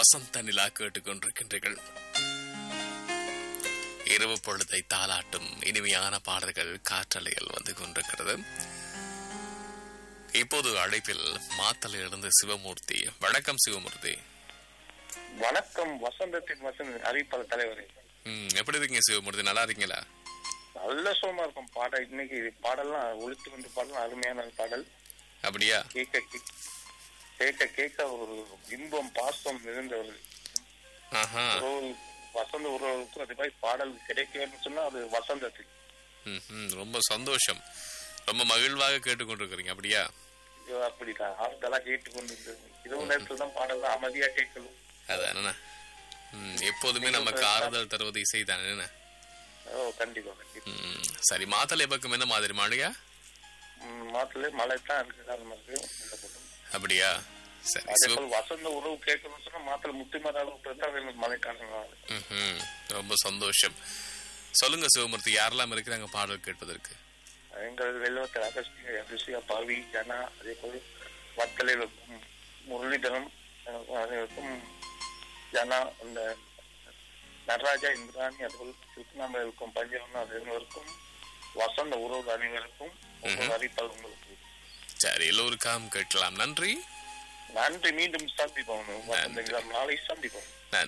வசந்த நிலா கேட்டுக்கொண்டிருக்கின்றீர்கள் இரவு பொழுதை தாளாட்டும் இனிமையான பாடல்கள் காற்றலையில் வந்து கொண்டிருக்கிறது இப்போது அழைப்பில் மாத்தலையிலிருந்து சிவமூர்த்தி வணக்கம் சிவமூர்த்தி வணக்கம் வசந்தத்தின் வசந்த அறிவிப்பாளர் தலைவரே ம், எப்படி இருக்கீங்க சிவமூர்த்தி நல்லா இருக்கீங்களா நல்ல சோமா இருக்கும் பாடல் இன்னைக்கு பாடல்லாம் ஒழித்து வந்து பாடலாம் அருமையான பாடல் அப்படியா கேட்க கேட்க- கேட்க கேட்க ஒரு இன்பம் பாசம் நிறைந்த ஒரு ஆஹா உறவு வசந்த உறவுக்கும் அது மாதிரி பாடல் கிடைக்கணும்னு சொன்னா அது வசந்தத்தில் ம், ம், ரொம்ப சந்தோஷம் ரொம்ப மகிழ்வாக கேட்டுக்கொண்டிருக்கிறீங்க அப்படியா ஐயோ, அப்படிதான் ஆறுதலா கேட்டுக்கொண்டு இருந்தது. இரவு நேரத்துல தான் பாடல்லாம் அமைதியா கேட்கணும் அதானே ம், எப்போதுமே நமக்கு ஆறுதல் தருவது இசை தானே ஓ கண்டிப்பா கண்டிப்பா ம், சரி மாத்தலை பக்கம் என்ன மாதிரி மழையா ம், மாத்துல மழை தான் இருக்கு காரணமா இருக்கு இந்த பக்கம். அப்படியா சரி அதே சிவ போல் வசந்த உறவு கேட்கணும்னு சொன்னா மாத்துல முத்துமர அளவுக்கு தான் எனக்கு மழை காரணம் ம்ஹும். ரொம்ப சந்தோஷம் சொல்லுங்க சிவமூர்த்தி யாரெல்லாம் இருக்கிறாங்க பாடல் கேட்பதற்கு எங்கள் வெள்ளவத்தில் அகஸ்திய அபிஷியா பாவி ஜனா அதே போல் வத்தலையில் இருக்கும் முரளிதரம் அஹ், அனைவருக்கும் ஜனா அந்த நடராஜா இந்திராணி அதுபோல் திருப்பண்ணாமலை இருக்கும் பஞ்சவன் அனைவருக்கும் வசந்த உறவு அனைவருக்கும் உங்கள் அறிவிப்பால் உங்களுக்கு சரி எல்லோருக்காம் கேட்கலாம் நன்றி நன்றி மீண்டும் சந்திப்போம் வசந்த நாளை சந்திப்போம்